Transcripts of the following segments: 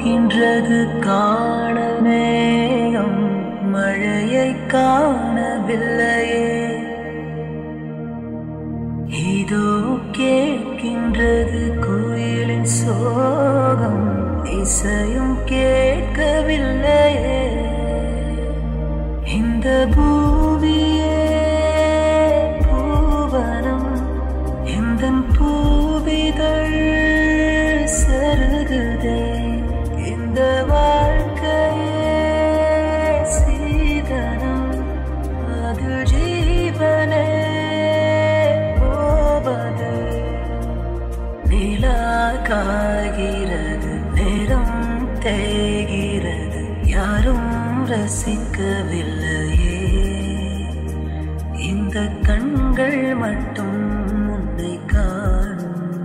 போகின்றது காணல் மேகம் மழையை காணவில்லையே இதோ கேட்கின்றது குயிலின் சோகம் இசையும் கேட்கவில்லையே இந்த பூமியே பூவனம் எந்த பூவிதழ் சருகுதே இந்த வாழ்க்கையே சீதனம் அது ஜீவனே போவது நிலா காய்கிறது நேரம் தேய்கிறது யாரும் ரசிக்கவில்லையே இந்த கண்கள் மட்டும் உன்னை காணும்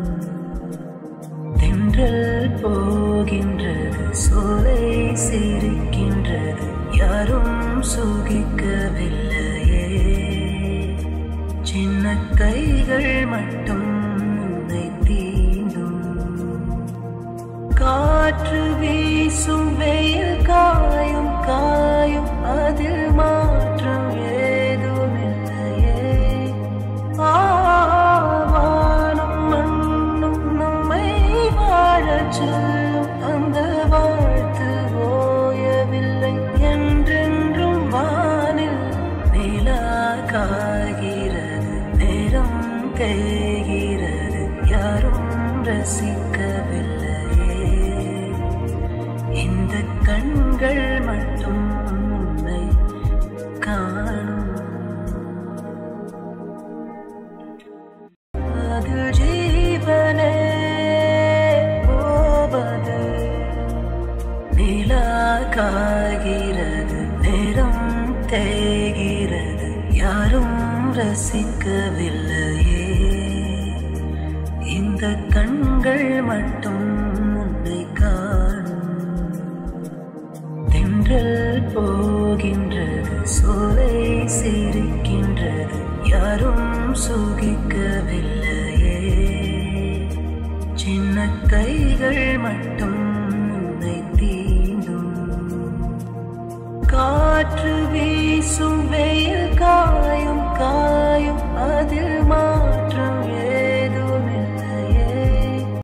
தென்றல் போகின்றது சோலை சிரிக்கின்றது யாரும் சுகிக்கவில்லையே சின்ன கைகள் மட்டும் உன்னை தீண்டும் காற்று வீசும் வெயில் காயும் காயும் அதில் மாற்றம் ஏதுமில்லையே ஆவானும் மண்ணும் நம்மை வாழச் சொல்லும் அந்த வாழ்த்து ஓயவில்லை என்றென்றும் வானில் நிலா காய்கிறது நேரம் தேய்கிறது யாரும் ரசிக்கவில்லையே இந்த கண்கள் மட்டும் உன்னை காணும் அது ஜீவனே போவது நிலா காய்கிறது நேரம் தேய்கிறது யாரும் ரசிக்கவில்லையே இந்த கண்கள் மட்டும் உன்னை காணும் தென்றல் போகின்றது சோலை சிரிக்கின்றது யாரும் சுகிக்கவில்லையே சின்ன கைகள் மட்டும் உன்னை தீண்டும் காற்று வீசும் வெயில் கா